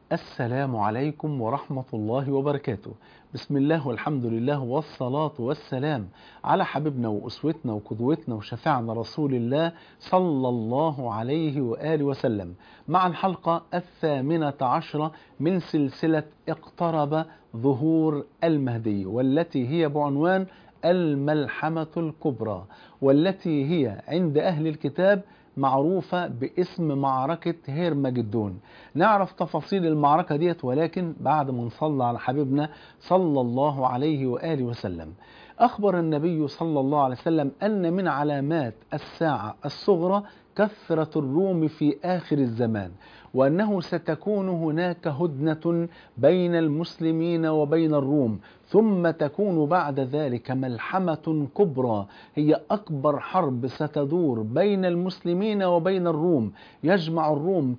السلام عليكم ورحمة الله وبركاته بسم الله والحمد لله والصلاة والسلام على حبيبنا وأسوتنا وقدوتنا وشفيعنا رسول الله صلى الله عليه وآله وسلم مع الحلقة الثامنة عشرة من سلسلة اقترب ظهور المهدي والتي هي بعنوان الملحمة الكبرى والتي هي عند أهل الكتاب معروفة باسم معركة هيرمجدون نعرف تفاصيل المعركة ديت ولكن بعد ما نصلى على حبيبنا صلى الله عليه وآله وسلم أخبر النبي صلى الله عليه وسلم أن من علامات الساعة الصغرى كثرة الروم في آخر الزمان وأنه ستكون هناك هدنة بين المسلمين وبين الروم ثم تكون بعد ذلك ملحمة كبرى هي أكبر حرب ستدور بين المسلمين وبين الروم يجمع الروم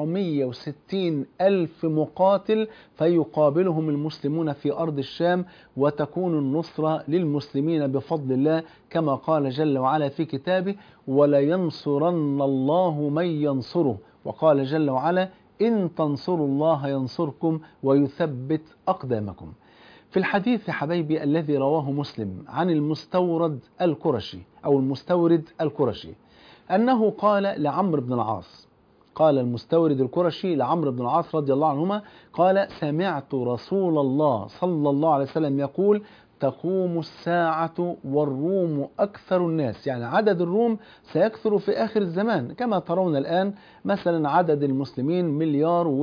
960 ألف مقاتل فيقابلهم المسلمون في أرض الشام وتكون النصرة للمسلمين بفضل الله كما قال جل وعلا في كتابه ولينصرن الله من ينصره وقال جل وعلا إن تنصروا الله ينصركم ويثبت أقدامكم في الحديث يا حبايبي الذي رواه مسلم عن المستورد القرشي أو المستورد القرشي أنه قال لعمرو بن العاص قال المستورد القرشي لعمرو بن العاص رضي الله عنهما قال سمعت رسول الله صلى الله عليه وسلم يقول تقوم الساعة والروم أكثر الناس يعني عدد الروم سيكثر في آخر الزمان كما ترون الآن مثلا عدد المسلمين مليار و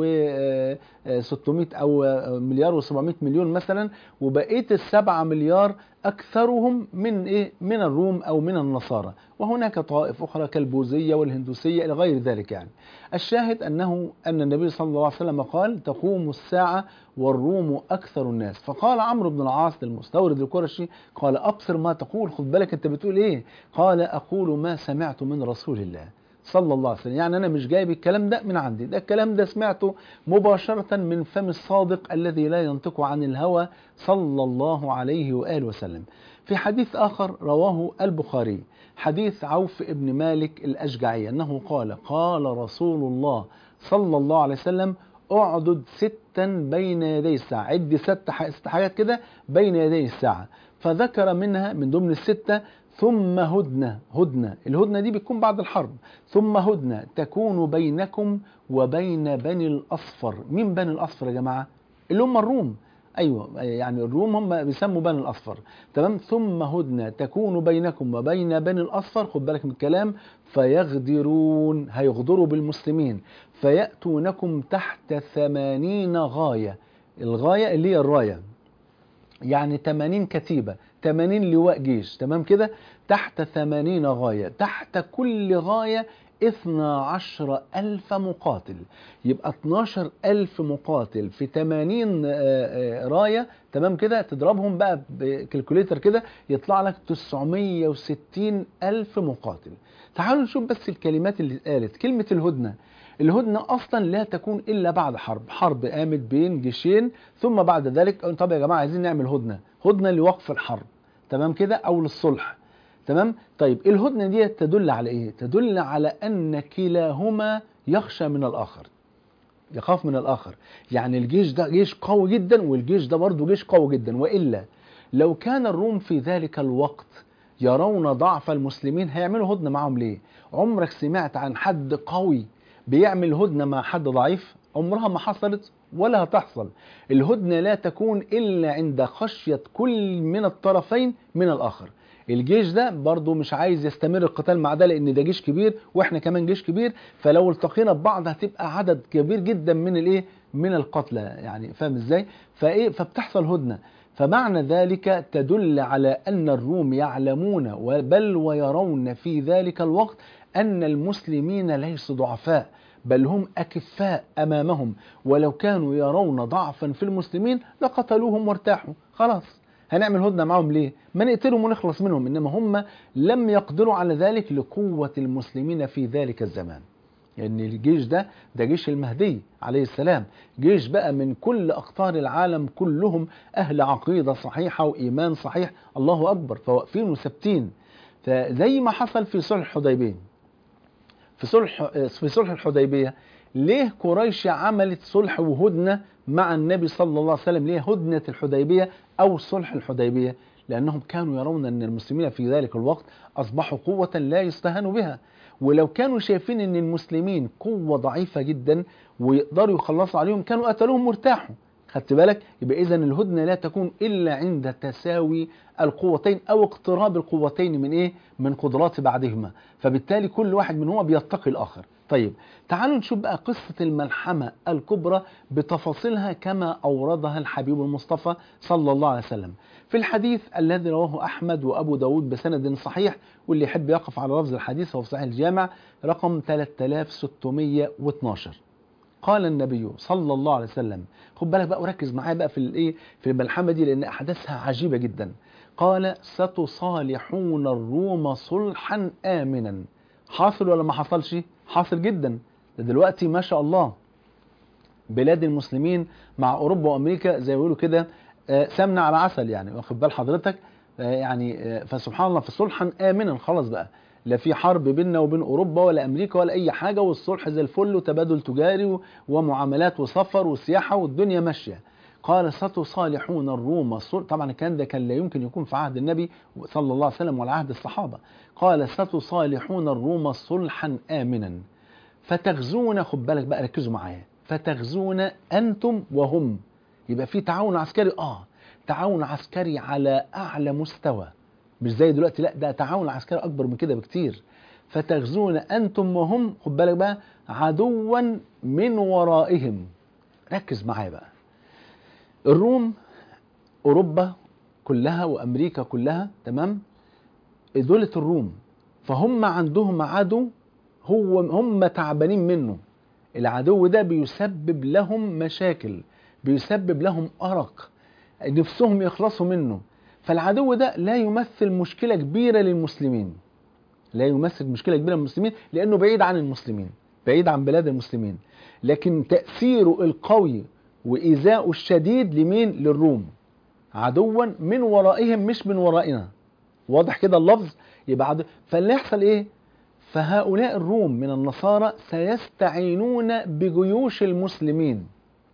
600 أو مليار و 700 مليون مثلا وبقية السبعة مليار أكثرهم من إيه؟ من الروم أو من النصارى وهناك طوائف أخرى كالبوذية والهندوسية إلى غير ذلك يعني الشاهد أنه أن النبي صلى الله عليه وسلم قال تقوم الساعة والروم أكثر الناس فقال عمرو بن العاص للمستورد القرشي قال أبصر ما تقول خد بالك أنت بتقول إيه قال أقول ما سمعت من رسول الله صلى الله عليه وسلم يعني أنا مش جايب الكلام ده من عندي ده الكلام ده سمعته مباشرة من فم الصادق الذي لا ينطق عن الهوى صلى الله عليه وآله وسلم في حديث آخر رواه البخاري حديث عوف ابن مالك الأشجعي أنه قال قال رسول الله صلى الله عليه وسلم اعدد ستا بين يدي الساعة عد ست حاجات كده بين يدي الساعة فذكر منها من ضمن الستة ثم هدنة هدنة الهدنة دي بتكون بعد الحرب ثم هدنة تكون بينكم وبين بني الأصفر مين بني الأصفر يا جماعة اللي هم الروم أيوة يعني الروم هم بيسموا بني الأصفر تمام ثم هدنة تكون بينكم وبين بني الأصفر خد بالك من الكلام فيغدرون هيغدروا بالمسلمين فيأتونكم تحت ثمانين غاية الغاية اللي هي الراية يعني 80 كتيبة 80 لواء جيش تمام كده تحت 80 غاية تحت كل غاية 12 ألف مقاتل يبقى 12 ألف مقاتل في 80 راية تمام كده تضربهم بقى بكالكوليتر كده يطلع لك 960 ألف مقاتل تعالوا نشوف بس الكلمات اللي قالت كلمة الهدنة الهدنة أصلا لا تكون إلا بعد حرب حرب قامت بين جيشين ثم بعد ذلك طب يا جماعة عايزين نعمل هدنة هدنة لوقف الحرب تمام كده أو للصلح تمام طيب الهدنة دي تدل على إيه تدل على أن كلاهما يخشى من الآخر يخاف من الآخر يعني الجيش ده جيش قوي جدا والجيش ده برضه جيش قوي جدا وإلا لو كان الروم في ذلك الوقت يرون ضعف المسلمين هيعملوا هدنة معهم ليه عمرك سمعت عن حد قوي بيعمل هدنة مع حد ضعيف عمرها ما حصلت ولا هتحصل الهدنة لا تكون إلا عند خشية كل من الطرفين من الآخر الجيش ده برضه مش عايز يستمر القتال مع ده لان ده جيش كبير واحنا كمان جيش كبير فلو التقينا ببعض هتبقى عدد كبير جدا من الايه من القتلى يعني فاهم ازاي فايه فبتحصل هدنه فمعنى ذلك تدل على ان الروم يعلمون بل ويرون في ذلك الوقت ان المسلمين ليسوا ضعفاء بل هم أكفاء أمامهم ولو كانوا يرون ضعفا في المسلمين لقتلوهم وارتاحوا خلاص هنعمل هدنة معهم ليه ما نقتلهم ونخلص منهم إنما هم لم يقدروا على ذلك لقوة المسلمين في ذلك الزمان لأن يعني الجيش ده ده جيش المهدي عليه السلام جيش بقى من كل أقطار العالم كلهم أهل عقيدة صحيحة وإيمان صحيح الله أكبر فواقفين وثابتين فزي ما حصل في صلح الحديبية في صلح في صلح الحديبية ليه قريش عملت صلح وهدنة مع النبي صلى الله عليه وسلم ليه هدنة الحديبية أو صلح الحديبية لأنهم كانوا يرون أن المسلمين في ذلك الوقت أصبحوا قوة لا يستهان بها ولو كانوا شايفين أن المسلمين قوة ضعيفة جدا ويقدروا يخلصوا عليهم كانوا قتلوهم وارتاحوا خدت بالك يبقى إذا الهدنة لا تكون إلا عند تساوي القوتين أو اقتراب القوتين من إيه من قدرات بعضهما فبالتالي كل واحد منهما بيتقي الآخر طيب تعالوا نشوف بقى قصة الملحمة الكبرى بتفاصيلها كما أوردها الحبيب المصطفى صلى الله عليه وسلم في الحديث الذي رواه أحمد وأبو داود بسند صحيح واللي يحب يقف على لفظ الحديث هو في صحيح الجامع رقم 3612 قال النبي صلى الله عليه وسلم خد بالك بقى وركز معايا بقى في الايه في الملحمه دي لان احداثها عجيبه جدا قال ستصالحون الروم صلحا امنا حاصل ولا ما حصلش حاصل جدا ده دلوقتي ما شاء الله بلاد المسلمين مع اوروبا وامريكا زي ما بيقولوا كده سمنه على عسل يعني واخد بال حضرتك يعني فسبحان الله في صلحا امنا خلاص بقى لا في حرب بيننا وبين اوروبا ولا امريكا ولا اي حاجه والصلح زي الفل وتبادل تجاري ومعاملات وسفر وسياحه والدنيا ماشيه قال ستصالحون الروم طبعا الكلام ده كان لا يمكن يكون في عهد النبي صلى الله عليه وسلم ولا عهد الصحابه قال ستصالحون الروم صلحا امنا فتغزون خد بالك بقى ركزوا معايا فتغزون انتم وهم يبقى في تعاون عسكري اه تعاون عسكري على اعلى مستوى مش زي دلوقتي لا ده تعاون عسكري اكبر من كده بكتير فتغزون انتم وهم خد بالك بقى عدوا من ورائهم ركز معايا بقى الروم اوروبا كلها وامريكا كلها تمام دولة الروم فهم عندهم عدو هو هم تعبانين منه العدو ده بيسبب لهم مشاكل بيسبب لهم أرق نفسهم يخلصوا منه فالعدو ده لا يمثل مشكلة كبيرة للمسلمين لا يمثل مشكلة كبيرة للمسلمين لأنه بعيد عن المسلمين بعيد عن بلاد المسلمين لكن تأثيره القوي وإيذاؤه الشديد لمين للروم عدوا من ورائهم مش من ورائنا واضح كده اللفظ يبقى عدو فاللي يحصل ايه فهؤلاء الروم من النصارى سيستعينون بجيوش المسلمين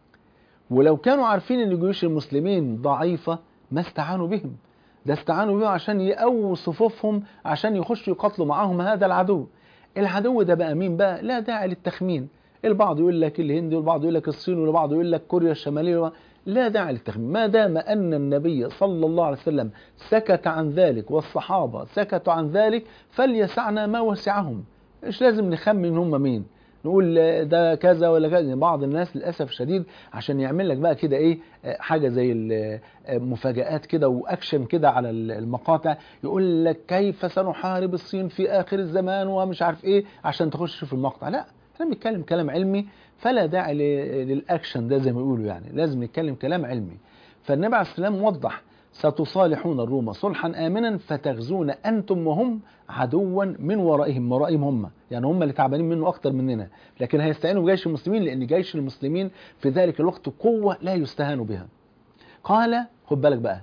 ولو كانوا عارفين ان جيوش المسلمين ضعيفة ما استعانوا بهم ده استعانوا بهم عشان يقووا صفوفهم عشان يخشوا يقاتلوا معاهم هذا العدو العدو ده بقى مين بقى لا داعي للتخمين البعض يقول لك الهند والبعض يقول لك الصين والبعض يقول لك كوريا الشمالية لا داعي للتخمين ما دام أن النبي صلى الله عليه وسلم سكت عن ذلك والصحابة سكتوا عن ذلك فليسعنا ما وسعهم مش لازم نخمن هم مين نقول ده كذا ولا كذا بعض الناس للاسف الشديد عشان يعمل لك بقى كده ايه حاجه زي المفاجات كده واكشن كده على المقاطع يقول لك كيف سنحارب الصين في اخر الزمان ومش عارف ايه عشان تخش في المقطع لا احنا بنتكلم كلام علمي فلا داعي للاكشن ده زي ما بيقولوا يعني لازم نتكلم كلام علمي فالنبي عليه السلام وضح ستصالحون الروم صلحا امنا فتغزون انتم وهم عدوا من ورائهم ورائهم هم يعني هم اللي تعبانين منه اكتر مننا لكن هيستعينوا بجيش المسلمين لان جيش المسلمين في ذلك الوقت قوه لا يستهان بها قال خد بالك بقى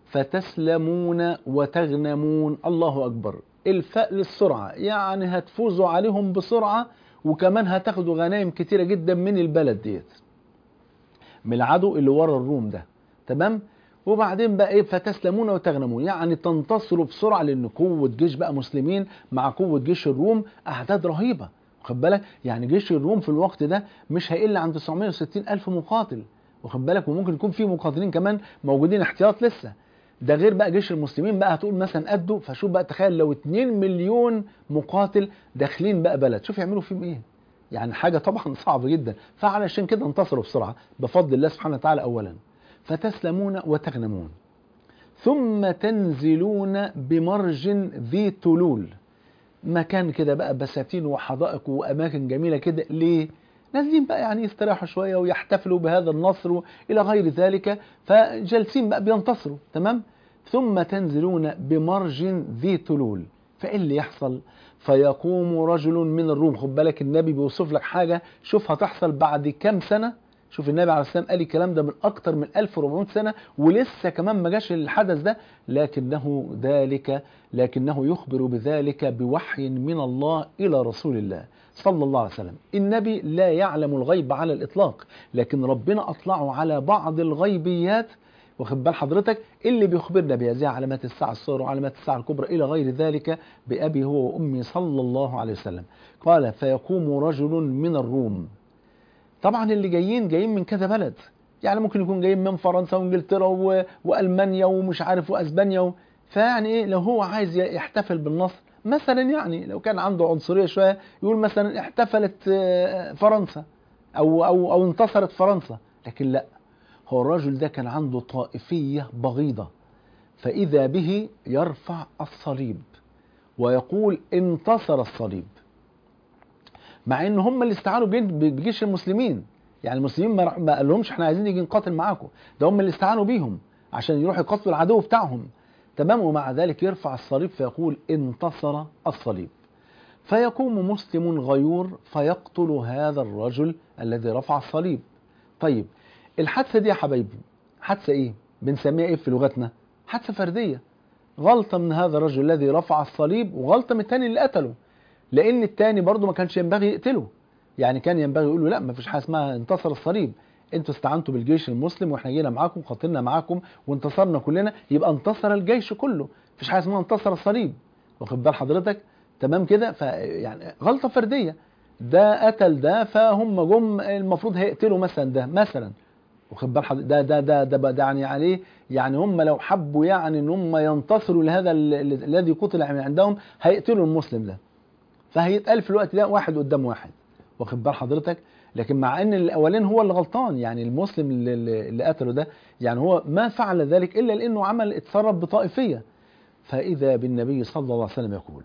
فتسلمون وتغنمون الله اكبر الفاء للسرعه يعني هتفوزوا عليهم بسرعه وكمان هتاخدوا غنائم كتيره جدا من البلد ديت من العدو اللي ورا الروم ده تمام وبعدين بقى ايه فتسلمون وتغنمون يعني تنتصروا بسرعه لان قوه جيش بقى مسلمين مع قوه جيش الروم اعداد رهيبه واخد بالك يعني جيش الروم في الوقت ده مش هيقل عن 960 الف مقاتل واخد بالك وممكن يكون في مقاتلين كمان موجودين احتياط لسه ده غير بقى جيش المسلمين بقى هتقول مثلا قده فشوف بقى تخيل لو 2 مليون مقاتل داخلين بقى بلد شوف يعملوا فيهم ايه يعني حاجه طبعا صعبه جدا فعلشان كده انتصروا بسرعه بفضل الله سبحانه وتعالى اولا فتسلمون وتغنمون ثم تنزلون بمرج ذي تلول مكان كده بقى بساتين وحدائق واماكن جميله كده ليه نازلين بقى يعني يستراحوا شويه ويحتفلوا بهذا النصر الى غير ذلك فجالسين بقى بينتصروا تمام ثم تنزلون بمرج ذي تلول فايه اللي يحصل فيقوم رجل من الروم خد بالك النبي بيوصف لك حاجه شوف هتحصل بعد كام سنه شوف النبي عليه السلام قال الكلام ده من أكتر من 1400 سنة ولسه كمان ما جاش الحدث ده لكنه ذلك لكنه يخبر بذلك بوحي من الله إلى رسول الله صلى الله عليه وسلم النبي لا يعلم الغيب على الإطلاق لكن ربنا أطلعه على بعض الغيبيات واخد بال حضرتك اللي بيخبرنا بها زي علامات الساعة الصغرى وعلامات الساعة الكبرى إلى غير ذلك بأبي هو وأمي صلى الله عليه وسلم قال فيقوم رجل من الروم طبعا اللي جايين جايين من كذا بلد يعني ممكن يكون جايين من فرنسا وانجلترا و... والمانيا ومش عارف واسبانيا و... فيعني ايه لو هو عايز يحتفل بالنصر مثلا يعني لو كان عنده عنصريه شويه يقول مثلا احتفلت فرنسا او او او انتصرت فرنسا لكن لا هو الرجل ده كان عنده طائفيه بغيضه فاذا به يرفع الصليب ويقول انتصر الصليب مع ان هم اللي استعانوا بجيش المسلمين يعني المسلمين ما قال لهمش احنا عايزين نيجي نقاتل معاكم ده هم اللي استعانوا بيهم عشان يروحوا يقاتلوا العدو بتاعهم تمام ومع ذلك يرفع الصليب فيقول انتصر الصليب فيقوم مسلم غيور فيقتل هذا الرجل الذي رفع الصليب طيب الحادثه دي يا حبايبي حادثه ايه بنسميها ايه في لغتنا حادثه فرديه غلطه من هذا الرجل الذي رفع الصليب وغلطه من الثاني اللي قتله لان الثاني برضه ما كانش ينبغي يقتله يعني كان ينبغي يقول له لا ما فيش حاجه اسمها انتصر الصليب انتوا استعنتوا بالجيش المسلم واحنا جينا معاكم قاتلنا معاكم وانتصرنا كلنا يبقى انتصر الجيش كله مفيش حاجه اسمها انتصر الصليب واخد بال حضرتك تمام كده فيعني غلطه فرديه ده قتل ده فهم جم المفروض هيقتلوا مثلا ده مثلا واخد بال حضرتك ده ده ده ده, ده يعني عليه يعني هم لو حبوا يعني ان هم ينتصروا لهذا الذي قتل عندهم هيقتلوا المسلم ده فهيتقال في الوقت ده واحد قدام واحد واخد بال حضرتك لكن مع ان الاولين هو اللي غلطان يعني المسلم اللي, اللي قتله ده يعني هو ما فعل ذلك الا لانه عمل اتصرف بطائفيه فاذا بالنبي صلى الله عليه وسلم يقول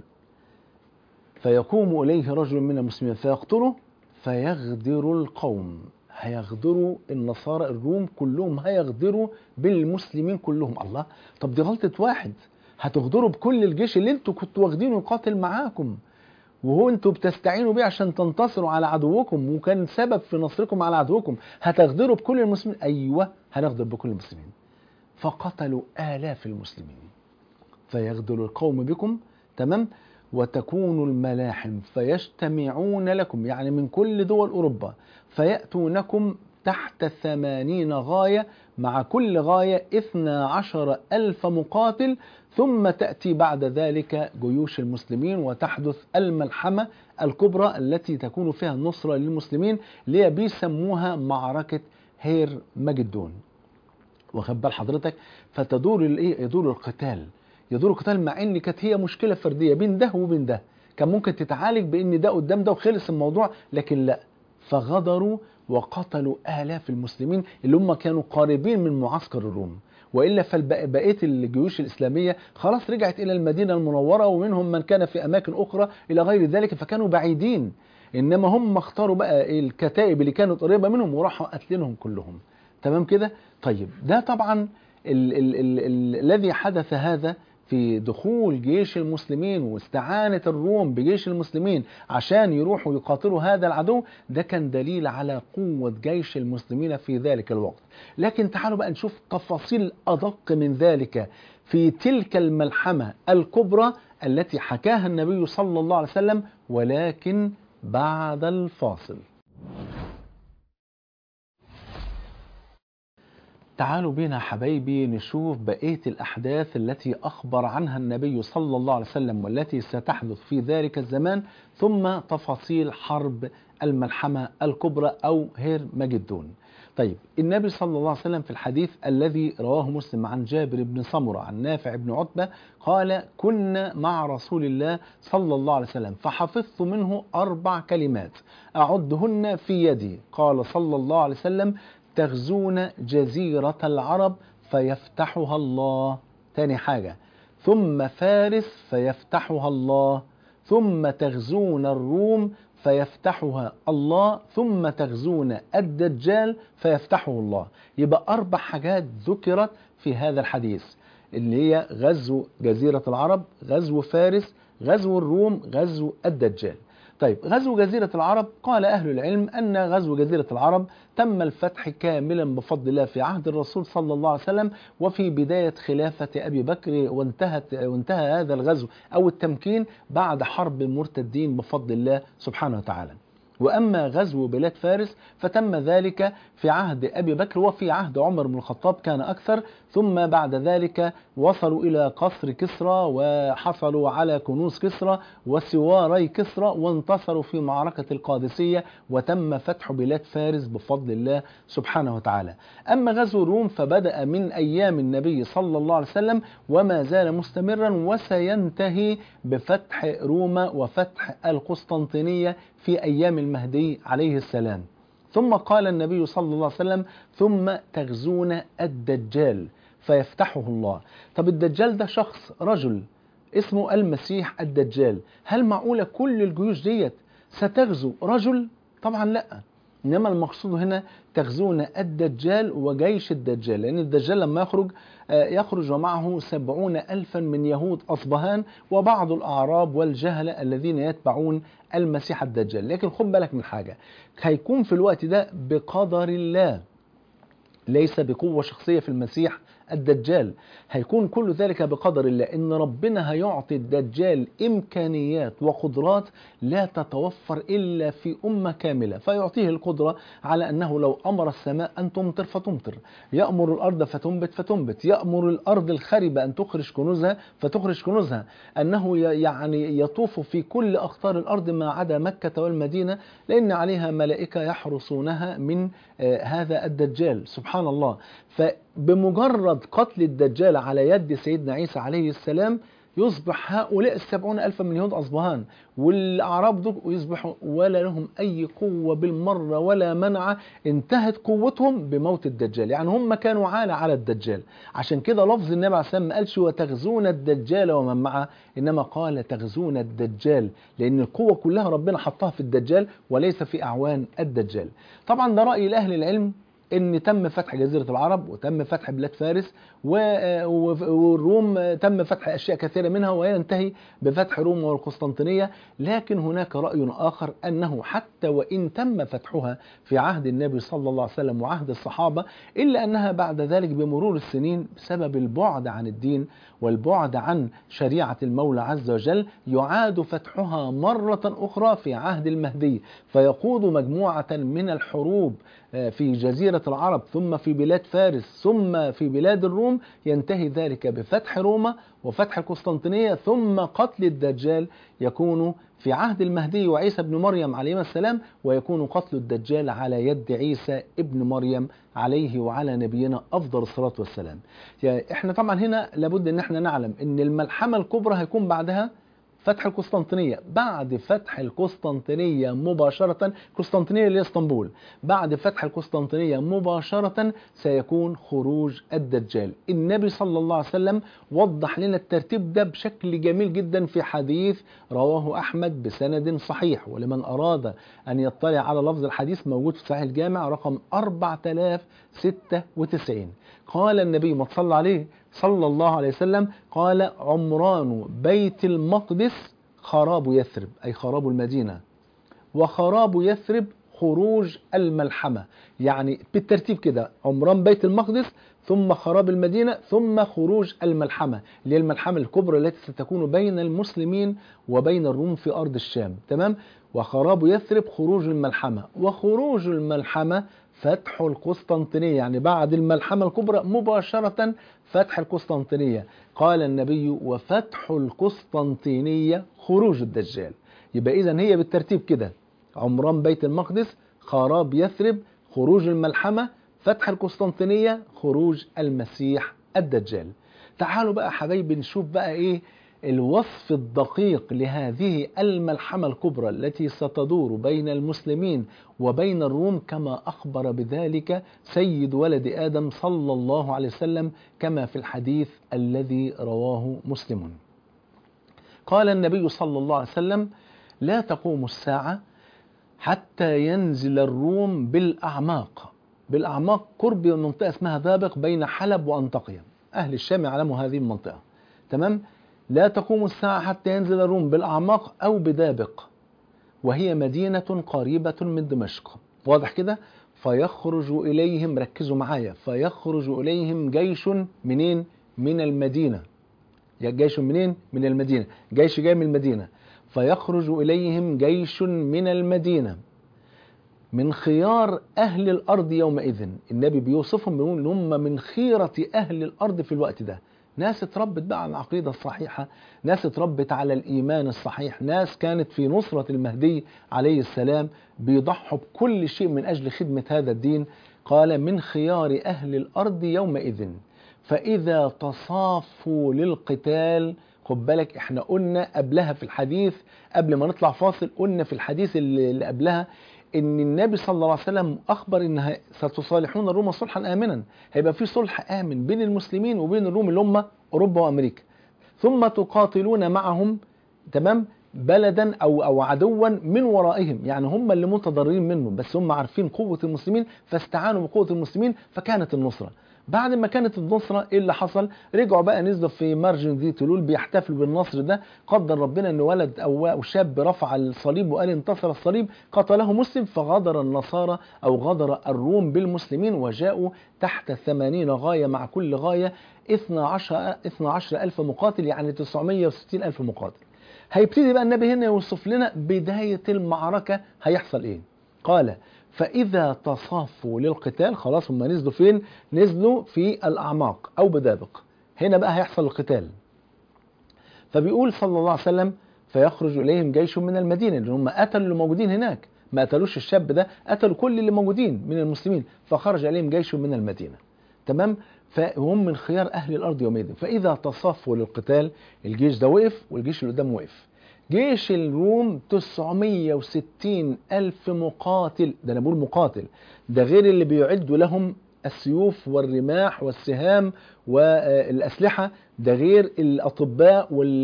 فيقوم اليه رجل من المسلمين فيقتله فيغدر القوم هيغدروا النصارى الروم كلهم هيغدروا بالمسلمين كلهم الله طب دي غلطه واحد هتغدروا بكل الجيش اللي انتوا كنتوا واخدينه يقاتل معاكم وهو انتوا بتستعينوا بيه عشان تنتصروا على عدوكم وكان سبب في نصركم على عدوكم هتغدروا بكل المسلمين ايوه هنغدر بكل المسلمين فقتلوا آلاف المسلمين فيغدر القوم بكم تمام وتكون الملاحم فيجتمعون لكم يعني من كل دول أوروبا فيأتونكم تحت ثمانين غاية مع كل غاية اثنا عشر ألف مقاتل ثم تأتي بعد ذلك جيوش المسلمين وتحدث الملحمة الكبرى التي تكون فيها النصرة للمسلمين اللي بيسموها معركة هير مجدون واخد بال حضرتك فتدور الايه يدور القتال يدور القتال مع ان كانت هي مشكله فرديه بين ده وبين ده كان ممكن تتعالج بان ده قدام ده وخلص الموضوع لكن لا فغدروا وقتلوا آلاف المسلمين اللي هم كانوا قريبين من معسكر الروم والا فبقيه الجيوش الاسلاميه خلاص رجعت الى المدينه المنوره ومنهم من كان في اماكن اخرى الى غير ذلك فكانوا بعيدين انما هم اختاروا بقى الكتائب اللي كانت قريبه منهم وراحوا قاتلينهم كلهم تمام كده طيب ده طبعا الذي حدث هذا في دخول جيش المسلمين واستعانة الروم بجيش المسلمين عشان يروحوا يقاتلوا هذا العدو ده كان دليل على قوة جيش المسلمين في ذلك الوقت لكن تعالوا بقى نشوف تفاصيل أدق من ذلك في تلك الملحمة الكبرى التي حكاها النبي صلى الله عليه وسلم ولكن بعد الفاصل تعالوا بينا حبايبي نشوف بقية الأحداث التي أخبر عنها النبي صلى الله عليه وسلم والتي ستحدث في ذلك الزمان ثم تفاصيل حرب الملحمة الكبرى أو هير مجدون طيب النبي صلى الله عليه وسلم في الحديث الذي رواه مسلم عن جابر بن سمرة عن نافع بن عتبة قال كنا مع رسول الله صلى الله عليه وسلم فحفظت منه أربع كلمات أعدهن في يدي قال صلى الله عليه وسلم تغزون جزيرة العرب فيفتحها الله تاني حاجة ثم فارس فيفتحها الله ثم تغزون الروم فيفتحها الله ثم تغزون الدجال فيفتحه الله يبقى أربع حاجات ذكرت في هذا الحديث اللي هي غزو جزيرة العرب غزو فارس غزو الروم غزو الدجال طيب غزو جزيرة العرب قال أهل العلم أن غزو جزيرة العرب تم الفتح كاملا بفضل الله في عهد الرسول صلى الله عليه وسلم وفي بداية خلافة أبي بكر وانتهت وانتهى هذا الغزو أو التمكين بعد حرب المرتدين بفضل الله سبحانه وتعالى وأما غزو بلاد فارس فتم ذلك في عهد أبي بكر وفي عهد عمر بن الخطاب كان أكثر ثم بعد ذلك وصلوا إلى قصر كسرى وحصلوا على كنوز كسرى وسواري كسرى وانتصروا في معركة القادسية وتم فتح بلاد فارس بفضل الله سبحانه وتعالى أما غزو الروم فبدأ من أيام النبي صلى الله عليه وسلم وما زال مستمرا وسينتهي بفتح روما وفتح القسطنطينية في أيام المهدي عليه السلام ثم قال النبي صلى الله عليه وسلم ثم تغزون الدجال فيفتحه الله طب الدجال ده شخص رجل اسمه المسيح الدجال هل معقولة كل الجيوش ديت ستغزو رجل طبعا لا إنما المقصود هنا تغزون الدجال وجيش الدجال لأن الدجال لما يخرج يخرج ومعه سبعون ألفا من يهود أصبهان وبعض الأعراب والجهلة الذين يتبعون المسيح الدجال لكن خد بالك من حاجة هيكون في الوقت ده بقدر الله ليس بقوة شخصية في المسيح الدجال هيكون كل ذلك بقدر الله ان ربنا هيعطي الدجال امكانيات وقدرات لا تتوفر الا في امه كامله فيعطيه القدره على انه لو امر السماء ان تمطر فتمطر يامر الارض فتنبت فتنبت يامر الارض الخربه ان تخرج كنوزها فتخرج كنوزها انه يعني يطوف في كل اقطار الارض ما عدا مكه والمدينه لان عليها ملائكه يحرسونها من هذا الدجال سبحان الله فبمجرد قتل الدجال على يد سيدنا عيسى عليه السلام يصبح هؤلاء السبعون ألفا من يهود أصبهان والأعراب دول يصبحوا ولا لهم أي قوة بالمرة ولا منع انتهت قوتهم بموت الدجال يعني هم كانوا عالة على الدجال عشان كده لفظ النبي عليه السلام ما قالش وتغزون الدجال ومن معه إنما قال تغزون الدجال لأن القوة كلها ربنا حطها في الدجال وليس في أعوان الدجال طبعا ده رأي لأهل العلم ان تم فتح جزيره العرب وتم فتح بلاد فارس والروم تم فتح اشياء كثيره منها وينتهي بفتح روما والقسطنطينيه لكن هناك راي اخر انه حتى وان تم فتحها في عهد النبي صلى الله عليه وسلم وعهد الصحابه الا انها بعد ذلك بمرور السنين بسبب البعد عن الدين والبعد عن شريعه المولى عز وجل يعاد فتحها مره اخرى في عهد المهدي فيقود مجموعه من الحروب في جزيرة العرب ثم في بلاد فارس ثم في بلاد الروم ينتهي ذلك بفتح روما وفتح القسطنطينية ثم قتل الدجال يكون في عهد المهدي وعيسى ابن مريم عليه السلام ويكون قتل الدجال على يد عيسى ابن مريم عليه وعلى نبينا أفضل الصلاة والسلام يعني احنا طبعا هنا لابد ان احنا نعلم ان الملحمة الكبرى هيكون بعدها فتح القسطنطينية بعد فتح القسطنطينية مباشرة قسطنطينية اللي اسطنبول بعد فتح القسطنطينية مباشرة سيكون خروج الدجال النبي صلى الله عليه وسلم وضح لنا الترتيب ده بشكل جميل جدا في حديث رواه أحمد بسند صحيح ولمن أراد أن يطلع على لفظ الحديث موجود في صحيح الجامع رقم 4096 قال النبي ما تصلى عليه صلى الله عليه وسلم قال عمران بيت المقدس خراب يثرب أي خراب المدينة وخراب يثرب خروج الملحمة يعني بالترتيب كده عمران بيت المقدس ثم خراب المدينة ثم خروج الملحمة اللي هي الملحمة الكبرى التي ستكون بين المسلمين وبين الروم في أرض الشام تمام وخراب يثرب خروج الملحمة وخروج الملحمة فتح القسطنطينية يعني بعد الملحمة الكبرى مباشرة فتح القسطنطينية قال النبي وفتح القسطنطينية خروج الدجال يبقى إذا هي بالترتيب كده عمران بيت المقدس خراب يثرب خروج الملحمة فتح القسطنطينية خروج المسيح الدجال تعالوا بقى حبايبي نشوف بقى ايه الوصف الدقيق لهذه الملحمة الكبرى التي ستدور بين المسلمين وبين الروم كما أخبر بذلك سيد ولد آدم صلى الله عليه وسلم كما في الحديث الذي رواه مسلم قال النبي صلى الله عليه وسلم لا تقوم الساعة حتى ينزل الروم بالأعماق بالأعماق قرب منطقة اسمها دابق بين حلب وأنطاكيا أهل الشام يعلموا هذه المنطقة تمام لا تقوم الساعة حتى ينزل الروم بالأعماق أو بدابق وهي مدينة قريبة من دمشق واضح كده فيخرج إليهم ركزوا معايا فيخرج إليهم جيش منين من المدينة يا جيش منين من المدينة جيش جاي من المدينة فيخرج إليهم جيش من المدينة من خيار أهل الأرض يومئذ النبي بيوصفهم بيقول إن هم من خيرة أهل الأرض في الوقت ده ناس اتربت بقى على العقيدة الصحيحة ناس اتربت على الإيمان الصحيح ناس كانت في نصرة المهدي عليه السلام بيضحوا بكل شيء من أجل خدمة هذا الدين قال من خيار أهل الأرض يومئذ فإذا تصافوا للقتال خد بالك احنا قلنا قبلها في الحديث قبل ما نطلع فاصل قلنا في الحديث اللي قبلها ان النبي صلى الله عليه وسلم اخبر ان ستصالحون الروم صلحا امنا هيبقى في صلح امن بين المسلمين وبين الروم اللي هم اوروبا وامريكا ثم تقاتلون معهم تمام بلدا او او عدوا من ورائهم يعني هم اللي متضررين منه بس هم عارفين قوه المسلمين فاستعانوا بقوه المسلمين فكانت النصره بعد ما كانت النصرة ايه اللي حصل رجعوا بقى نزلوا في مارجن ذي تلول بيحتفلوا بالنصر ده قدر ربنا ان ولد او شاب رفع الصليب وقال انتصر الصليب قتله مسلم فغدر النصارى او غدر الروم بالمسلمين وجاءوا تحت ثمانين غاية مع كل غاية 12 12 ألف مقاتل يعني 960 ألف مقاتل هيبتدي بقى النبي هنا يوصف لنا بداية المعركة هيحصل ايه قال فإذا تصافوا للقتال خلاص هم نزلوا فين؟ نزلوا في الأعماق أو بدابق هنا بقى هيحصل القتال فبيقول صلى الله عليه وسلم فيخرج إليهم جيش من المدينة لأن هم قتلوا اللي موجودين هناك ما قتلوش الشاب ده قتلوا كل اللي موجودين من المسلمين فخرج عليهم جيش من المدينة تمام فهم من خيار أهل الأرض يومئذ فإذا تصفوا للقتال الجيش ده وقف والجيش اللي قدام وقف جيش الروم 960 ألف مقاتل ده أنا بقول مقاتل ده غير اللي بيعدوا لهم السيوف والرماح والسهام والأسلحة ده غير الأطباء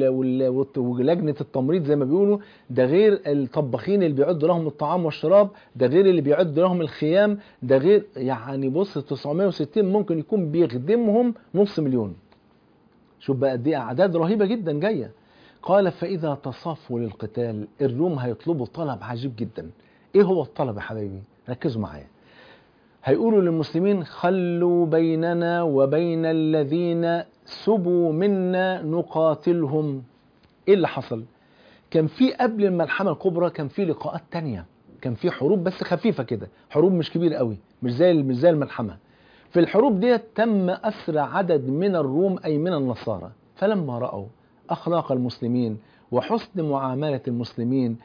ولجنة التمريض زي ما بيقولوا ده غير الطباخين اللي بيعدوا لهم الطعام والشراب ده غير اللي بيعدوا لهم الخيام ده غير يعني بص 960 ممكن يكون بيخدمهم نص مليون شوف بقى دي أعداد رهيبة جدا جاية قال فإذا تصافوا للقتال الروم هيطلبوا طلب عجيب جدا ايه هو الطلب يا حبايبي ركزوا معايا هيقولوا للمسلمين خلوا بيننا وبين الذين سبوا منا نقاتلهم ايه اللي حصل كان في قبل الملحمة الكبرى كان في لقاءات تانية كان في حروب بس خفيفة كده حروب مش كبيرة قوي مش زي مش زي الملحمة في الحروب ديت تم أسر عدد من الروم أي من النصارى فلما رأوا أخلاق المسلمين وحسن معاملة المسلمين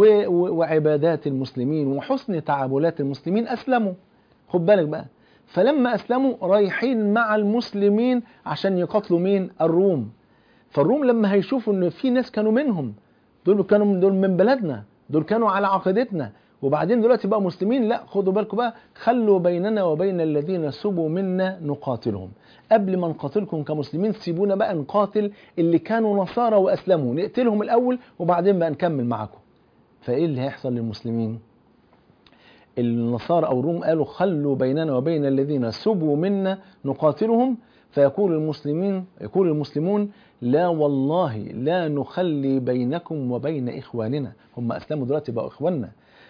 وعبادات المسلمين وحسن تعاملات المسلمين أسلموا خد بالك بقى فلما أسلموا رايحين مع المسلمين عشان يقاتلوا مين الروم فالروم لما هيشوفوا ان في ناس كانوا منهم دول كانوا دول من بلدنا دول كانوا على عقيدتنا وبعدين دلوقتي بقى مسلمين لا خدوا بالكم بقى خلوا بيننا وبين الذين سبوا منا نقاتلهم قبل ما نقاتلكم كمسلمين سيبونا بقى نقاتل اللي كانوا نصارى واسلموا نقتلهم الاول وبعدين بقى نكمل معاكم فايه اللي هيحصل للمسلمين النصارى او الروم قالوا خلوا بيننا وبين الذين سبوا منا نقاتلهم فيقول المسلمين يقول المسلمون لا والله لا نخلي بينكم وبين اخواننا هم اسلموا دلوقتي بقوا اخواننا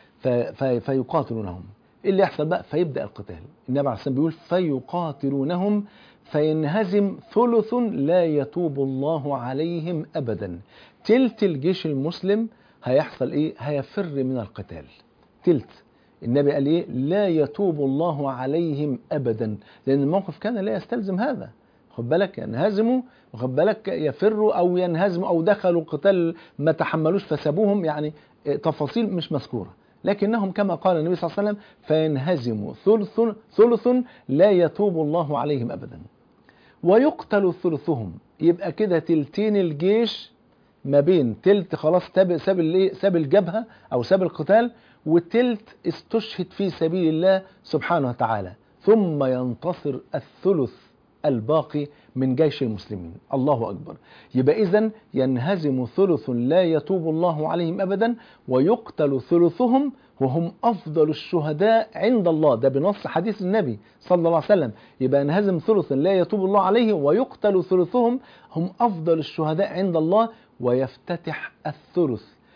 فيقاتلونهم ايه اللي يحصل بقى فيبدا القتال النبي عليه الصلاه بيقول فيقاتلونهم فينهزم ثلث لا يتوب الله عليهم ابدا تلت الجيش المسلم هيحصل ايه هيفر من القتال تلت النبي قال ايه لا يتوب الله عليهم ابدا لان الموقف كان لا يستلزم هذا خد بالك ينهزموا وخد بالك يفروا او ينهزموا او دخلوا القتال ما تحملوش فسابوهم يعني تفاصيل مش مذكوره لكنهم كما قال النبي صلى الله عليه وسلم فينهزموا ثلث ثلث لا يتوب الله عليهم ابدا ويقتل ثلثهم يبقى كده تلتين الجيش ما بين تلت خلاص ساب ساب الايه ساب الجبهه او ساب القتال وتلت استشهد في سبيل الله سبحانه وتعالى ثم ينتصر الثلث الباقي من جيش المسلمين الله أكبر يبقى إذن ينهزم ثلث لا يتوب الله عليهم أبدا ويقتل ثلثهم وهم أفضل الشهداء عند الله ده بنص حديث النبي صلى الله عليه وسلم يبقى ينهزم ثلث لا يتوب الله عليه ويقتل ثلثهم هم أفضل الشهداء عند الله ويفتتح الثلث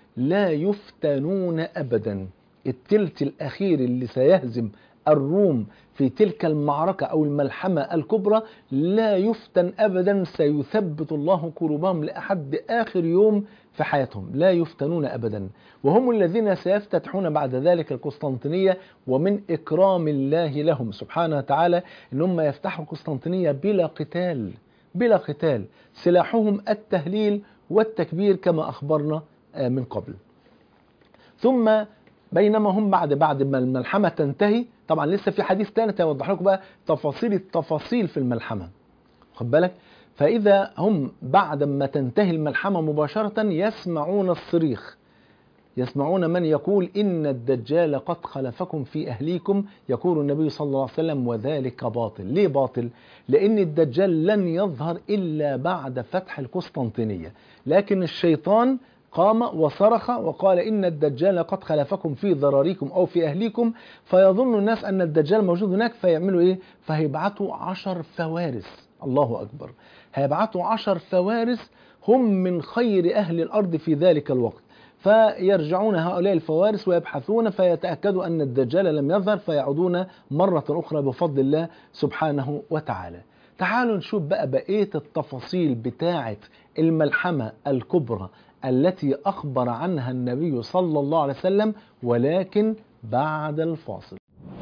لا يفتنون أبدا التلت الأخير اللي سيهزم الروم في تلك المعركة أو الملحمة الكبرى لا يفتن أبدا سيثبت الله قلوبهم لأحد آخر يوم في حياتهم لا يفتنون أبدا وهم الذين سيفتتحون بعد ذلك القسطنطينية ومن إكرام الله لهم سبحانه وتعالى إن هم يفتحوا القسطنطينية بلا قتال بلا قتال سلاحهم التهليل والتكبير كما أخبرنا من قبل ثم بينما هم بعد بعد ما الملحمة تنتهي طبعا لسه في حديث تاني هيوضح لكم بقى تفاصيل التفاصيل في الملحمة خد بالك فإذا هم بعد ما تنتهي الملحمة مباشرة يسمعون الصريخ يسمعون من يقول إن الدجال قد خلفكم في أهليكم يقول النبي صلى الله عليه وسلم وذلك باطل ليه باطل؟ لأن الدجال لن يظهر إلا بعد فتح القسطنطينية لكن الشيطان قام وصرخ وقال إن الدجال قد خلفكم في ضراريكم أو في أهليكم فيظن الناس أن الدجال موجود هناك فيعملوا إيه؟ فهيبعتوا عشر فوارس الله أكبر هيبعتوا عشر فوارس هم من خير أهل الأرض في ذلك الوقت فيرجعون هؤلاء الفوارس ويبحثون فيتأكدوا أن الدجال لم يظهر فيعودون مرة أخرى بفضل الله سبحانه وتعالى تعالوا نشوف بقى بقية التفاصيل بتاعة الملحمة الكبرى التي أخبر عنها النبي صلى الله عليه وسلم ولكن بعد الفاصل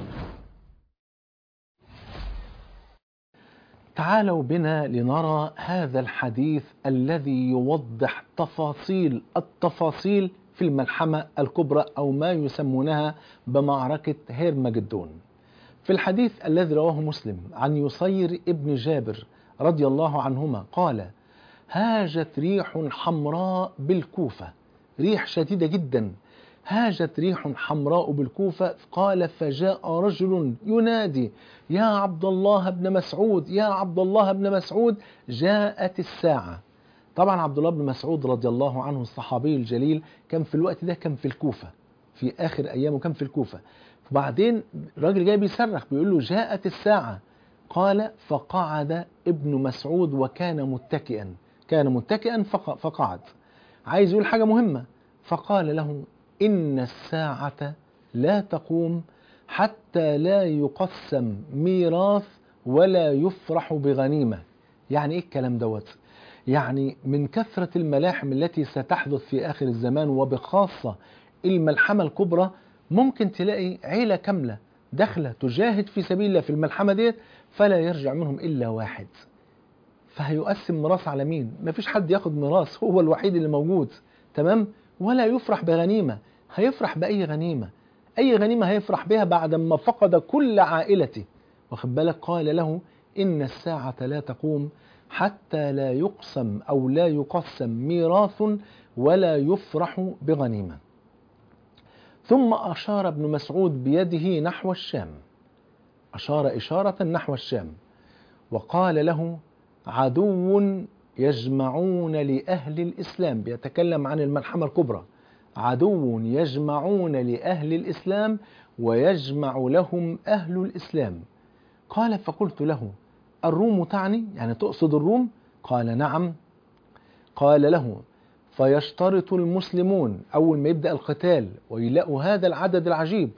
تعالوا بنا لنرى هذا الحديث الذي يوضح تفاصيل التفاصيل في الملحمة الكبرى أو ما يسمونها بمعركة هيرمجدون في الحديث الذي رواه مسلم عن يصير ابن جابر رضي الله عنهما قال هاجت ريح حمراء بالكوفة ريح شديدة جدا هاجت ريح حمراء بالكوفة قال فجاء رجل ينادي يا عبد الله بن مسعود يا عبد الله بن مسعود جاءت الساعة طبعا عبد الله بن مسعود رضي الله عنه الصحابي الجليل كان في الوقت ده كان في الكوفة في آخر أيامه كان في الكوفة وبعدين الراجل جاي بيصرخ بيقول له جاءت الساعة قال فقعد ابن مسعود وكان متكئا كان متكئا فقعد عايز يقول حاجة مهمة فقال له إن الساعة لا تقوم حتى لا يقسم ميراث ولا يفرح بغنيمة يعني إيه الكلام دوت يعني من كثرة الملاحم التي ستحدث في آخر الزمان وبخاصة الملحمة الكبرى ممكن تلاقي عيلة كاملة داخلة تجاهد في سبيل الله في الملحمة ديت فلا يرجع منهم إلا واحد فهيقسم ميراث على مين مفيش حد ياخد ميراث هو الوحيد اللي موجود تمام ولا يفرح بغنيمة هيفرح بأي غنيمة أي غنيمة هيفرح بها بعد ما فقد كل عائلته واخد بالك قال له إن الساعة لا تقوم حتى لا يقسم أو لا يقسم ميراث ولا يفرح بغنيمة ثم أشار ابن مسعود بيده نحو الشام أشار إشارة نحو الشام وقال له عدو يجمعون لأهل الإسلام بيتكلم عن الملحمة الكبرى عدو يجمعون لأهل الإسلام ويجمع لهم أهل الإسلام قال فقلت له الروم تعني يعني تقصد الروم قال نعم قال له فيشترط المسلمون أول ما يبدأ القتال ويلاقوا هذا العدد العجيب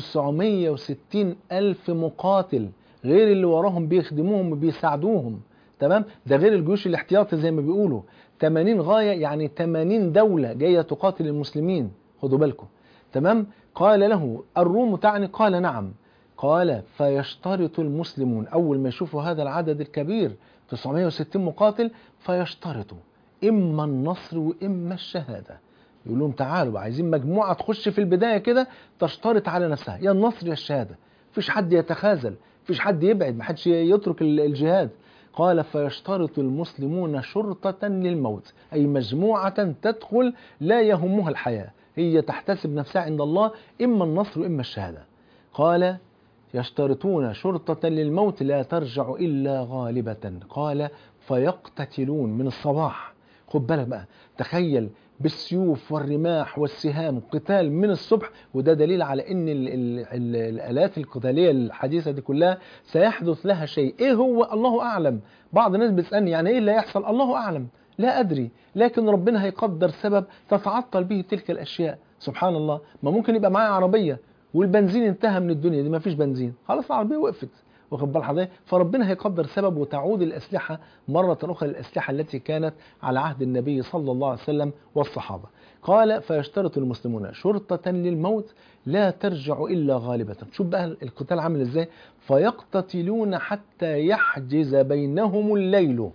960 ألف مقاتل غير اللي وراهم بيخدموهم وبيساعدوهم تمام ده غير الجيوش الاحتياطي زي ما بيقولوا 80 غاية يعني 80 دولة جاية تقاتل المسلمين خدوا بالكم تمام قال له الروم تعني قال نعم قال فيشترط المسلمون أول ما يشوفوا هذا العدد الكبير 960 مقاتل فيشترطوا إما النصر وإما الشهادة يقول لهم تعالوا عايزين مجموعة تخش في البداية كده تشترط على نفسها يا النصر يا الشهادة مفيش حد يتخاذل مفيش حد يبعد محدش يترك الجهاد قال فيشترط المسلمون شرطة للموت أي مجموعة تدخل لا يهمها الحياة هي تحتسب نفسها عند الله إما النصر وإما الشهادة قال يشترطون شرطة للموت لا ترجع إلا غالبة قال فيقتتلون من الصباح خد بالك بقى تخيل بالسيوف والرماح والسهام قتال من الصبح وده دليل على ان ال ال ال الالات القتاليه الحديثه دي كلها سيحدث لها شيء ايه هو الله اعلم بعض الناس بتسالني يعني ايه اللي هيحصل الله اعلم لا أدري لكن ربنا هيقدر سبب تتعطل به تلك الأشياء سبحان الله ما ممكن يبقى معايا عربية والبنزين انتهى من الدنيا دي ما فيش بنزين خلاص العربية وقفت واخد بال حضرتك فربنا هيقدر سبب وتعود الأسلحة مرة أخرى للأسلحة التي كانت على عهد النبي صلى الله عليه وسلم والصحابة قال فيشترط المسلمون شرطة للموت لا ترجع إلا غالبة شوف بقى القتال عامل إزاي فيقتتلون حتى يحجز بينهم الليل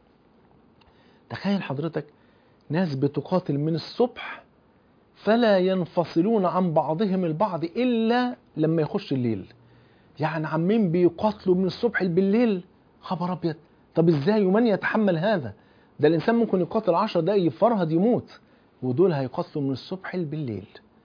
تخيل حضرتك ناس بتقاتل من الصبح فلا ينفصلون عن بعضهم البعض إلا لما يخش الليل يعني عمين بيقاتلوا من الصبح بالليل خبر أبيض طب إزاي ومن يتحمل هذا ده الإنسان ممكن يقاتل عشر دقايق يفرهد يموت ودول هيقاتلوا من الصبح بالليل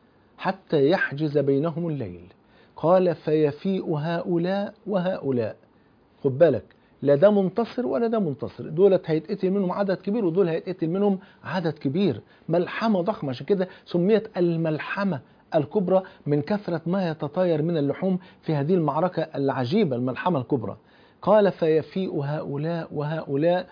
حتى يحجز بينهم الليل قال فيفيء هؤلاء وهؤلاء خد بالك لا ده منتصر ولا ده منتصر دولت هيتقتل منهم عدد كبير ودول هيتقتل منهم عدد كبير ملحمة ضخمة عشان كده سميت الملحمة الكبرى من كثرة ما يتطاير من اللحوم في هذه المعركة العجيبة الملحمة الكبرى قال فيفيء هؤلاء وهؤلاء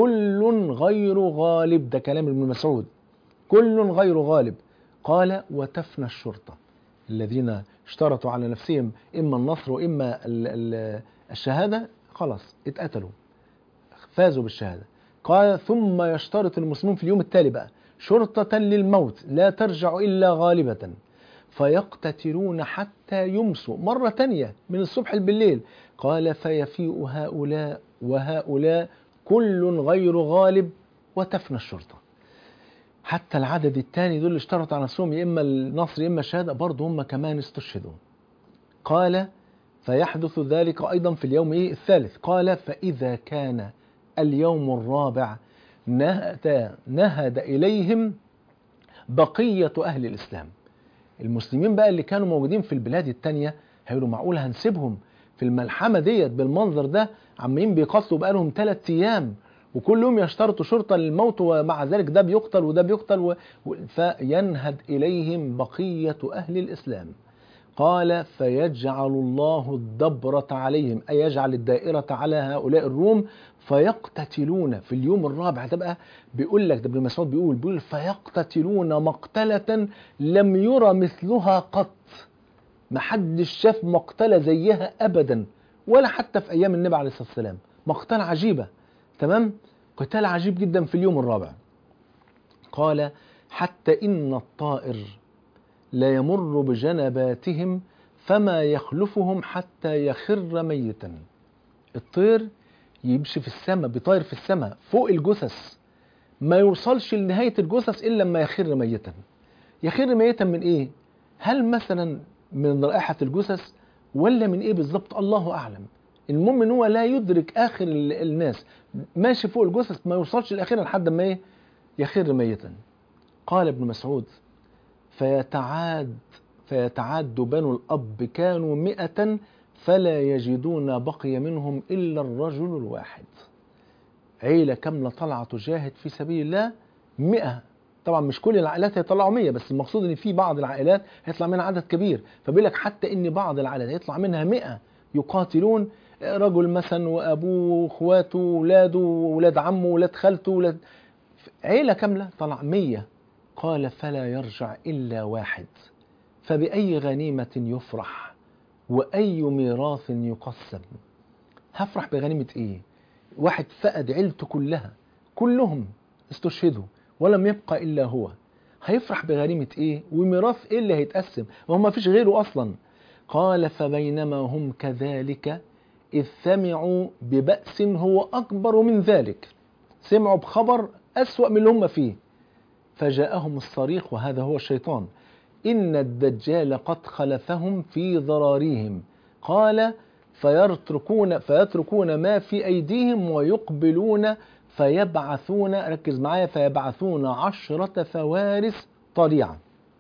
كل غير غالب ده كلام ابن مسعود كل غير غالب قال وتفنى الشرطة الذين اشترطوا على نفسهم إما النصر وإما ال ال الشهادة خلاص اتقتلوا فازوا بالشهادة قال ثم يشترط المسلمون في اليوم التالي بقى شرطة للموت لا ترجع إلا غالبة فيقتتلون حتى يمسوا مرة تانية من الصبح بالليل قال فيفيء هؤلاء وهؤلاء كل غير غالب وتفنى الشرطة حتى العدد الثاني دول اللي اشترطوا على نفسهم يا اما النصر يا اما الشهاده برضه هم كمان استشهدوا. قال فيحدث ذلك ايضا في اليوم ايه الثالث قال فاذا كان اليوم الرابع نهد نهد اليهم بقيه اهل الاسلام. المسلمين بقى اللي كانوا موجودين في البلاد الثانيه هيقولوا معقول هنسيبهم في الملحمه ديت بالمنظر ده عمالين بيقاتلوا بقالهم ثلاث ايام وكل يوم يشترطوا شرطة للموت ومع ذلك ده بيقتل وده بيقتل و... فينهد إليهم بقية أهل الإسلام قال فيجعل الله الدبرة عليهم أي يجعل الدائرة على هؤلاء الروم فيقتتلون في اليوم الرابع تبقى بيقول لك ده ابن مسعود بيقول بيقول فيقتتلون مقتلة لم يرى مثلها قط ما حدش شاف مقتلة زيها أبدا ولا حتى في أيام النبي عليه الصلاة والسلام مقتلة عجيبة تمام قتال عجيب جدا في اليوم الرابع قال حتى إن الطائر لا يمر بجنباتهم فما يخلفهم حتى يخر ميتا الطير يمشي في السماء بيطير في السماء فوق الجثث ما يوصلش لنهاية الجثث إلا لما يخر ميتا يخر ميتا من إيه؟ هل مثلا من رائحة الجثث ولا من إيه بالظبط الله أعلم المهم ان هو لا يدرك اخر الناس ماشي فوق الجثث ما يوصلش الاخير لحد ما ايه يخر ميتا قال ابن مسعود فيتعاد فيتعاد بنو الاب كانوا مئة فلا يجدون بقي منهم الا الرجل الواحد عيله كامله طالعه تجاهد في سبيل الله مئة طبعا مش كل العائلات هيطلعوا 100 بس المقصود ان في بعض العائلات هيطلع منها عدد كبير فبيقول لك حتى ان بعض العائلات هيطلع منها 100 يقاتلون رجل مثلا وابوه واخواته وولاده وولاد عمه وولاد خالته وولاد عيله كامله طلع مية قال فلا يرجع الا واحد فباي غنيمه يفرح واي ميراث يقسم هفرح بغنيمه ايه واحد فقد عيلته كلها كلهم استشهدوا ولم يبقى الا هو هيفرح بغنيمه ايه وميراث ايه اللي هيتقسم وهو ما فيش غيره اصلا قال فبينما هم كذلك إذ سمعوا ببأس هو أكبر من ذلك سمعوا بخبر أسوأ من اللي هم فيه فجاءهم الصريخ وهذا هو الشيطان إن الدجال قد خلفهم في ضراريهم قال فيتركون فيتركون ما في أيديهم ويقبلون فيبعثون ركز معايا فيبعثون عشرة فوارس طريعة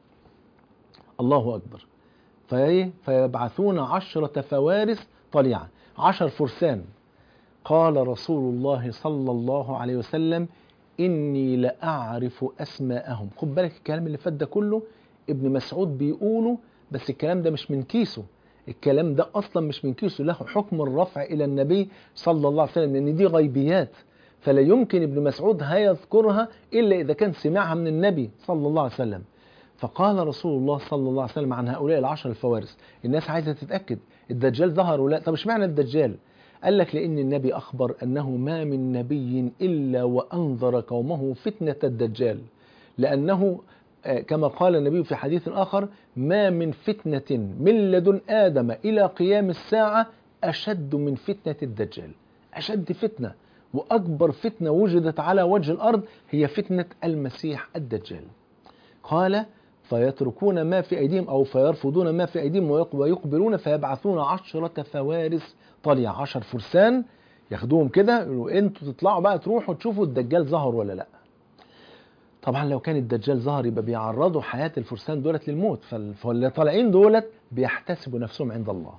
الله أكبر فايه فيبعثون عشرة فوارس طليعة عشر فرسان قال رسول الله صلى الله عليه وسلم إني لأعرف أسماءهم خد بالك الكلام اللي فات ده كله ابن مسعود بيقوله بس الكلام ده مش من كيسه الكلام ده أصلا مش من كيسه له حكم الرفع إلى النبي صلى الله عليه وسلم لأن دي غيبيات فلا يمكن ابن مسعود هيذكرها إلا إذا كان سمعها من النبي صلى الله عليه وسلم فقال رسول الله صلى الله عليه وسلم عن هؤلاء العشر الفوارس الناس عايزة تتأكد الدجال ظهر ولا طب اشمعنى الدجال قال لك لأن النبي أخبر أنه ما من نبي إلا وأنذر قومه فتنة الدجال لأنه كما قال النبي في حديث آخر ما من فتنة من لدن آدم إلى قيام الساعة أشد من فتنة الدجال أشد فتنة وأكبر فتنة وجدت على وجه الأرض هي فتنة المسيح الدجال قال فيتركون ما في أيديهم أو فيرفضون ما في أيديهم ويقبلون فيبعثون عشرة فوارس طليع عشر فرسان ياخدوهم كده يقولوا انتوا تطلعوا بقى تروحوا تشوفوا الدجال ظهر ولا لا طبعا لو كان الدجال ظهر يبقى بيعرضوا حياة الفرسان دولت للموت فاللي طالعين دولت بيحتسبوا نفسهم عند الله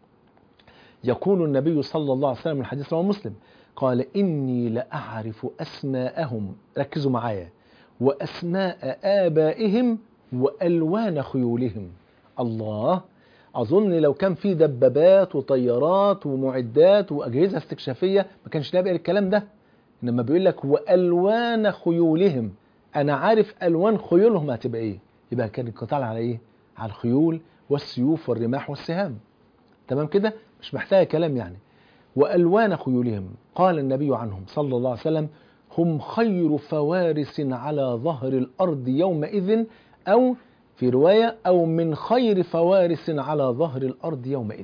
يقول النبي صلى الله عليه وسلم الحديث رواه مسلم قال إني لأعرف أسماءهم ركزوا معايا وأسماء آبائهم وألوان خيولهم الله أظن لو كان في دبابات وطيارات ومعدات وأجهزة استكشافية ما كانش نبقى الكلام ده إنما بيقول لك وألوان خيولهم أنا عارف ألوان خيولهم هتبقى إيه يبقى كان القتال على إيه على الخيول والسيوف والرماح والسهام تمام كده مش محتاجة كلام يعني وألوان خيولهم قال النبي عنهم صلى الله عليه وسلم هم خير فوارس على ظهر الأرض يومئذ أو في رواية أو من خير فوارس على ظهر الأرض يومئذ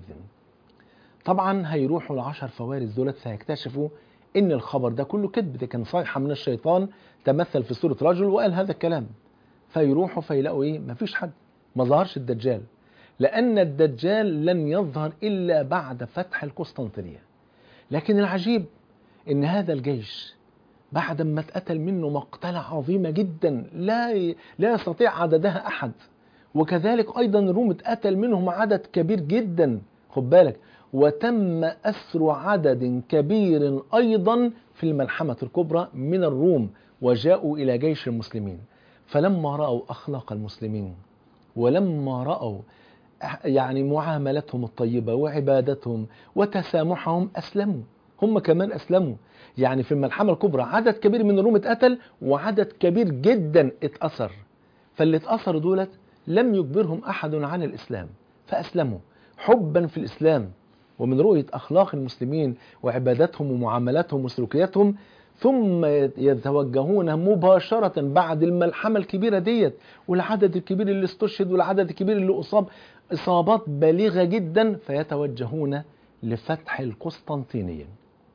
طبعا هيروحوا العشر فوارس دولت فهيكتشفوا إن الخبر ده كله كذب ده كان صيحة من الشيطان تمثل في صورة رجل وقال هذا الكلام فيروحوا فيلاقوا إيه مفيش حد ما ظهرش الدجال لأن الدجال لن يظهر إلا بعد فتح القسطنطينية لكن العجيب إن هذا الجيش بعد ما اتقتل منه مقتلة عظيمة جدا لا لا يستطيع عددها أحد وكذلك أيضا الروم اتقتل منهم عدد كبير جدا خد بالك وتم أسر عدد كبير أيضا في الملحمة الكبرى من الروم وجاءوا إلى جيش المسلمين فلما رأوا أخلاق المسلمين ولما رأوا يعني معاملتهم الطيبة وعبادتهم وتسامحهم أسلموا هم كمان أسلموا يعني في الملحمة الكبرى عدد كبير من الروم اتقتل وعدد كبير جدا اتأثر فاللي اتأثر دولت لم يجبرهم أحد عن الإسلام فأسلموا حبا في الإسلام ومن رؤية أخلاق المسلمين وعباداتهم ومعاملاتهم وسلوكياتهم ثم يتوجهون مباشرة بعد الملحمة الكبيرة ديت والعدد الكبير اللي استشهد والعدد الكبير اللي أصاب إصابات بالغة جدا فيتوجهون لفتح القسطنطينية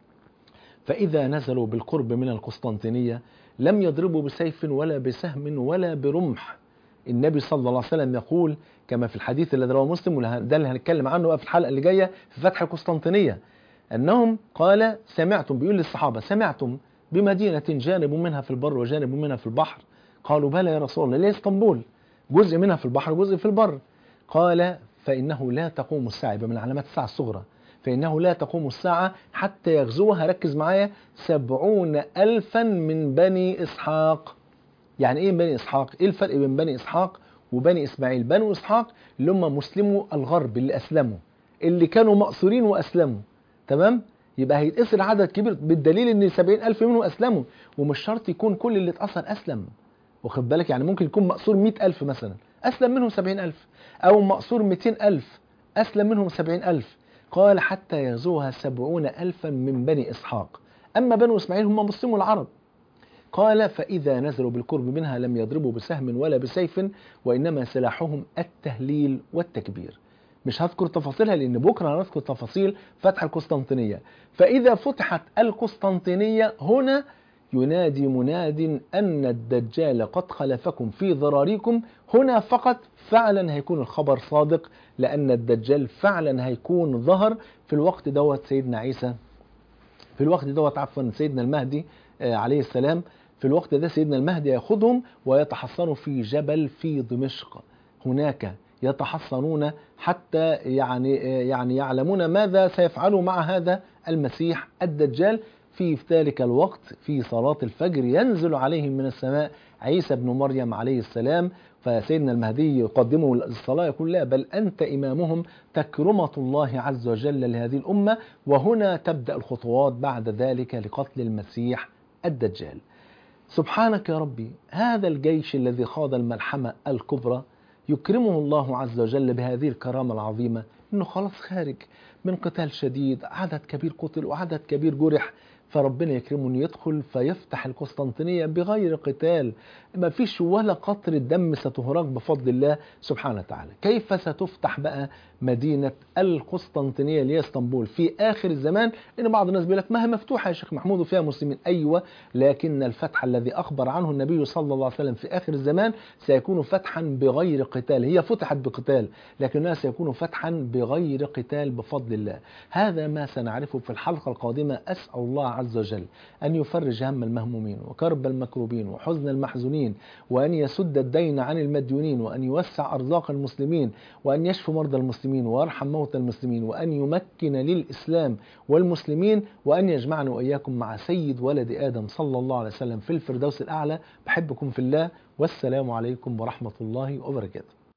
فإذا نزلوا بالقرب من القسطنطينية لم يضربوا بسيف ولا بسهم ولا برمح النبي صلى الله عليه وسلم يقول كما في الحديث الذي رواه مسلم وده اللي هنتكلم عنه بقى في الحلقة اللي جاية في فتح القسطنطينية أنهم قال سمعتم بيقول للصحابة سمعتم بمدينة جانب منها في البر وجانب منها في البحر قالوا بلى يا رسول الله ليه اسطنبول جزء منها في البحر وجزء في البر قال فإنه لا تقوم الساعة يبقى من علامات الساعة الصغرى فإنه لا تقوم الساعة حتى يغزوها ركز معايا سبعون ألفا من بني إسحاق يعني إيه بني إسحاق؟ إيه الفرق بين بني إسحاق وبني إسماعيل؟ بنو إسحاق اللي هم مسلموا الغرب اللي أسلموا اللي كانوا مأسورين وأسلموا تمام؟ يبقى هيتأثر عدد كبير بالدليل ان 70 ألف منهم أسلموا ومش شرط يكون كل اللي اتأثر أسلم واخد بالك يعني ممكن يكون مأسور 100 ألف مثلا أسلم منهم 70 ألف أو مأسور 200 ألف أسلم منهم 70 ألف قال حتى يغزوها سبعون ألفا من بني إسحاق أما بنو إسماعيل هم مسلموا العرب قال فإذا نزلوا بالقرب منها لم يضربوا بسهم ولا بسيف وإنما سلاحهم التهليل والتكبير مش هذكر تفاصيلها لأن بكرة هنذكر تفاصيل فتح القسطنطينية فإذا فتحت القسطنطينية هنا ينادي مناد أن الدجال قد خلفكم في ضراريكم هنا فقط فعلا هيكون الخبر صادق لأن الدجال فعلا هيكون ظهر في الوقت دوت سيدنا عيسى في الوقت دوت عفوا سيدنا المهدي عليه السلام في الوقت ده سيدنا المهدي ياخذهم ويتحصنوا في جبل في دمشق هناك يتحصنون حتى يعني يعني يعلمون ماذا سيفعلوا مع هذا المسيح الدجال في ذلك الوقت في صلاة الفجر ينزل عليهم من السماء عيسى بن مريم عليه السلام فسيدنا المهدي يقدمه الصلاة يقول لا بل أنت إمامهم تكرمة الله عز وجل لهذه الأمة وهنا تبدأ الخطوات بعد ذلك لقتل المسيح الدجال سبحانك يا ربي هذا الجيش الذي خاض الملحمة الكبرى يكرمه الله عز وجل بهذه الكرامة العظيمة انه خلاص خارج من قتال شديد عدد كبير قتل وعدد كبير جرح فربنا يكرمه انه يدخل فيفتح القسطنطينية بغير قتال ما فيش ولا قطرة دم ستهراق بفضل الله سبحانه وتعالى كيف ستفتح بقى مدينة القسطنطينية اللي هي اسطنبول في آخر الزمان إن بعض الناس بيقول لك ما هي مفتوحة يا شيخ محمود وفيها مسلمين أيوة لكن الفتح الذي أخبر عنه النبي صلى الله عليه وسلم في آخر الزمان سيكون فتحا بغير قتال هي فتحت بقتال لكنها سيكون فتحا بغير قتال بفضل الله هذا ما سنعرفه في الحلقة القادمة أسأل الله عز وجل أن يفرج هم المهمومين وكرب المكروبين وحزن المحزونين وأن يسد الدين عن المديونين وأن يوسع أرزاق المسلمين وأن يشفي مرضى المسلمين ويرحم موتى المسلمين وأن يمكن للإسلام والمسلمين وأن يجمعنا وإياكم مع سيد ولد آدم صلى الله عليه وسلم في الفردوس الأعلى بحبكم في الله والسلام عليكم ورحمة الله وبركاته